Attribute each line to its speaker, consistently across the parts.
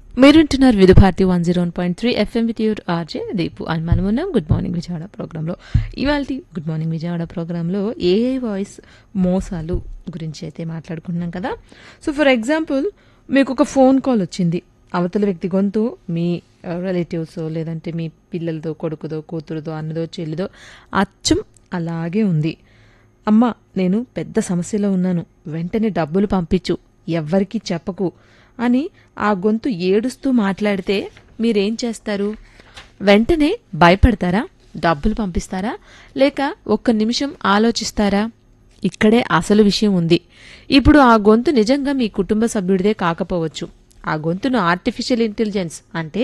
Speaker 1: మీరుంటున్నారు Vividh Bharati one zero one point three FM with your RJ Deepu అని మనం ఉన్నాం గుడ్ మార్నింగ్ విజయవాడ ప్రోగ్రాంలో ఇవాళ గుడ్ మార్నింగ్ విజయవాడ ప్రోగ్రాంలో ఏఐ వాయిస్ మోసాలు గురించి అయితే మాట్లాడుకుంటున్నాం కదా సో ఫర్ ఎగ్జాంపుల్ మీకు ఒక ఫోన్ కాల్ వచ్చింది అవతల వ్యక్తి గొంతు మీ రిలేటివ్స్ లేదంటే మీ పిల్లలదో కొడుకుదో కూతురుదో అన్నదో చెల్లిదో అచ్చం అలాగే ఉంది అమ్మ నేను పెద్ద సమస్యలో ఉన్నాను వెంటనే డబ్బులు పంపించు ఎవ్వరికీ చెప్పకు అని ఆ గొంతు ఏడుస్తూ మాట్లాడితే మీరేం చేస్తారు వెంటనే భయపడతారా డబ్బులు పంపిస్తారా లేక ఒక్క నిమిషం ఆలోచిస్తారా ఇక్కడే అసలు విషయం ఉంది ఇప్పుడు ఆ గొంతు నిజంగా మీ కుటుంబ సభ్యుడిదే కాకపోవచ్చు ఆ గొంతును ఆర్టిఫిషియల్ ఇంటెలిజెన్స్ అంటే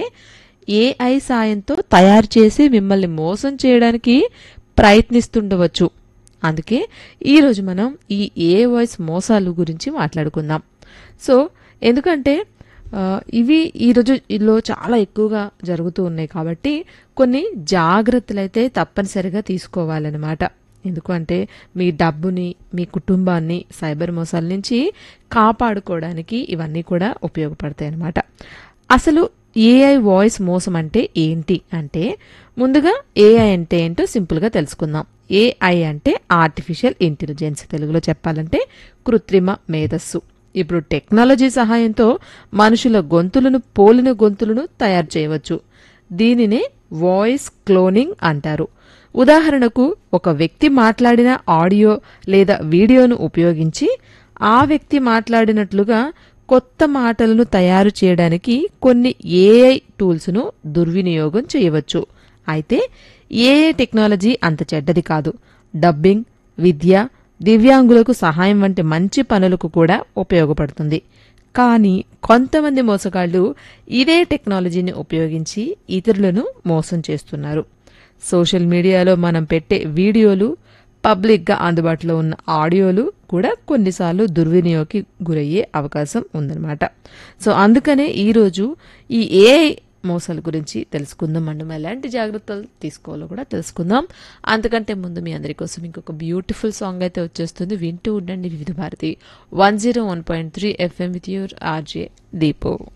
Speaker 1: ఏఐ సాయంతో తయారు చేసి మిమ్మల్ని మోసం చేయడానికి ప్రయత్నిస్తుండవచ్చు అందుకే ఈరోజు మనం ఈ ఏ వాయిస్ మోసాలు గురించి మాట్లాడుకుందాం సో ఎందుకంటే ఆ, ఇవి ఈరోజు ఇలో చాలా ఎక్కువగా జరుగుతూ ఉన్నాయి కాబట్టి కొన్ని జాగ్రత్తలు అయితే తప్పనిసరిగా తీసుకోవాలన్నమాట ఎందుకంటే మీ డబ్బుని మీ కుటుంబాన్ని సైబర్ మోసాల నుంచి కాపాడుకోవడానికి ఇవన్నీ కూడా ఉపయోగపడతాయి అన్నమాట అసలు ఏఐ వాయిస్ మోసం అంటే ఏంటి అంటే ముందుగా ఏఐ అంటే ఏంటో సింపుల్గా తెలుసుకుందాం ఏఐ అంటే ఆర్టిఫిషియల్ ఇంటెలిజెన్స్ తెలుగులో చెప్పాలంటే కృత్రిమ మేధస్సు ఇప్పుడు టెక్నాలజీ సహాయంతో మనుషుల గొంతులను పోలిన గొంతులను తయారు చేయవచ్చు దీనినే వాయిస్ క్లోనింగ్ అంటారు ఉదాహరణకు ఒక వ్యక్తి మాట్లాడిన ఆడియో లేదా వీడియోను ఉపయోగించి ఆ వ్యక్తి మాట్లాడినట్లుగా కొత్త మాటలను తయారు చేయడానికి కొన్ని ఏఐ టూల్స్ను దుర్వినియోగం చేయవచ్చు అయితే ఏఐ టెక్నాలజీ అంత చెడ్డది కాదు డబ్బింగ్ విద్య దివ్యాంగులకు సహాయం వంటి మంచి పనులకు కూడా ఉపయోగపడుతుంది కానీ కొంతమంది మోసగాళ్లు ఇదే టెక్నాలజీని ఉపయోగించి ఇతరులను మోసం చేస్తున్నారు సోషల్ మీడియాలో మనం పెట్టే వీడియోలు పబ్లిక్గా అందుబాటులో ఉన్న ఆడియోలు కూడా కొన్నిసార్లు దుర్వినియోగకి గురయ్యే అవకాశం ఉందన్నమాట సో అందుకనే ఈరోజు ఈ ఏఐ మోసాల గురించి తెలుసుకుందాం అండి మరి ఎలాంటి జాగ్రత్తలు తీసుకోవాలో కూడా తెలుసుకుందాం అంతకంటే ముందు మీ అందరి కోసం ఇంకొక బ్యూటిఫుల్ సాంగ్ అయితే వచ్చేస్తుంది వింటూ ఉండండి Vividh Bharati one zero one point three FM with your RJ దీపో